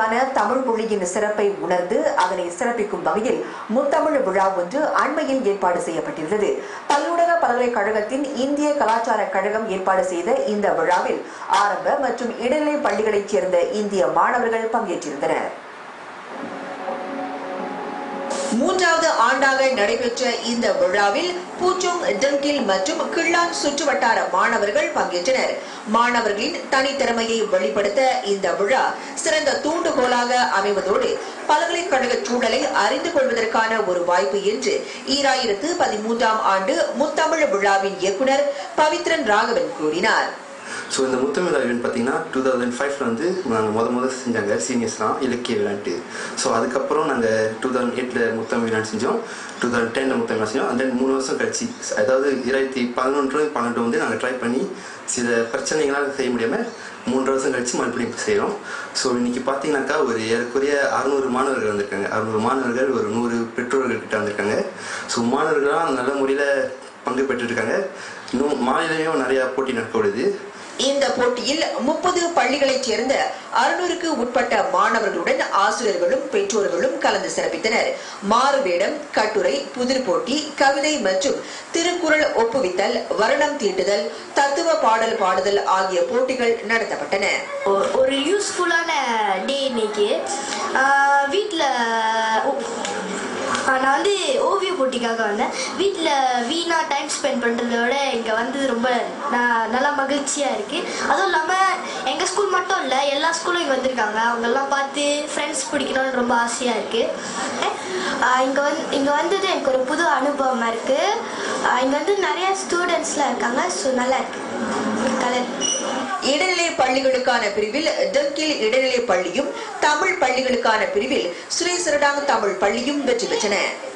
தாய்மொழியான தமிழ் மொழியின் சிறப்பை உணர்ந்து அதனை சிறப்பிக்கும் வகையில் முத்தமிழ் விழா ஒன்று அண்மையில் ஏற்பாடு செய்யப்பட்டிருந்தது பல்லுலக பல்கலைக்கழகத்தின் இந்திய கலாச்சார கழகம் ஏற்பாடு செய்த இந்த விழாவில் ஆரம்ப மற்றும் இடைநிலை பள்ளிகளைச் சேர்ந்த இந்திய மாணவர்கள் பங்கேற்றிருந்தனர் மூன்றாவது ஆண்டாக நடைபெற்ற இந்த விழாவில் பூச்சோங் டெங்கில் மற்றும் கிள்ளான் சுற்றுவட்டார மாணவர்கள் பங்கேற்றனர் மாணவர்களின் தனித்திறமையை வெளிப்படுத்த இந்த விழா சிறந்த தூண்டுகோலாக அமைவதோடு பல்கலைக்கழக சூழலை அறிந்து கொள்வதற்கான ஒரு வாய்ப்பு என்று ஈராயிரத்து பதிமூன்றாம் ஆண்டு முத்தமிழ் விழாவின் இயக்குனர் பவித்ரன் ராகவன் கூறினார் ஸோ இந்த முத்தமிழ் ஈவெண்ட் பார்த்தீங்கன்னா டூ தௌசண்ட் ஃபைவ்ல வந்து நாங்கள் முத முத செஞ்சாங்க சீனியர்ஸ்லாம் இலக்கிய விளையாட்டு ஸோ அதுக்கப்புறம் நாங்கள் டூ தௌசண்ட் எயிட்டில் முத்தமிழ் விளையாட்டு செஞ்சோம் டூ தௌசண்ட் டென்னில் முத்தமிழ் விளையாட்டு செஞ்சோம் அண்ட் மூணு வருஷம் கழிச்சு அதாவது இராயிரத்தி பதினொன்று பன்னெண்டு வந்து நாங்கள் ட்ரை பண்ணி சில பிரச்சனைகளால் செய்ய முடியாமல் மூன்று வருஷம் கழிச்சு மறுபடியும் இப்போ செய்கிறோம் ஸோ இன்னைக்கு பார்த்தீங்கன்னாக்கா ஒரு ஏறக்குறைய அறுநூறு மாணவர்கள் வந்திருக்காங்க அறுநூறு மாணவர்கள் ஒரு நூறு பெற்றோர்கள் கிட்ட வந்திருக்காங்க ஸோ மாணவர்கள்லாம் நல்ல முறையில் பங்கு பெற்றுருக்காங்க இன்னும் மாநிலையும் நிறையா போட்டி நடக்கப்படுது இந்த போட்டியில் முப்பது பள்ளிகளைச் சேர்ந்த அறுநூறுக்கு உட்பட்ட மாணவர்களுடன் ஆசிரியர்களும் பெற்றோர்களும் கலந்து சிறப்பித்தனர் மாறுவேடம் கட்டுரை புதிர் போட்டி கவிதை மற்றும் திருக்குறள் ஒப்புவித்தல் வருணம் தீட்டுதல் தத்துவ பாடல் பாடுதல் ஆகிய போட்டிகள் நடத்தப்பட்டன ஒ- ஒரு யூஸ்ஃபுல்லான டே இன்னைக்கு வீட்டில் நான் வந்து ஓவிய போட்டிக்காக வந்தேன் வீட்டில் வீணாக டைம் ஸ்பெண்ட் பண்ணுறத விட இங்கே வந்து ரொம்ப நான் நல்லா மகிழ்ச்சியாக இருக்குது அதுவும் இல்லாமல் எங்கள் ஸ்கூல் மட்டும் இல்லை எல்லா ஸ்கூலும் இங்கே வந்திருக்காங்க அவங்கெல்லாம் பார்த்து ஃப்ரெண்ட்ஸ் பிடிக்கணும்னு ரொம்ப ஆசையாக இருக்குது இங்கே வந்து இங்கே வந்தது எனக்கு ஒரு புது அனுபவமாக இருக்குது இங்கே வந்து நிறைய ஸ்டூடெண்ட்ஸ்லாம் இருக்காங்க ஸோ நல்லா இருக்குது கலர் இடைநிலை பள்ளிகளுக்கான பிரிவில் டெங்கில் இடைநிலை பள்ளியும் தமிழ் பள்ளிகளுக்கான பிரிவில் ஸ்ரீ சிறடாங் தமிழ் பள்ளியும் வெற்றி பெற்றன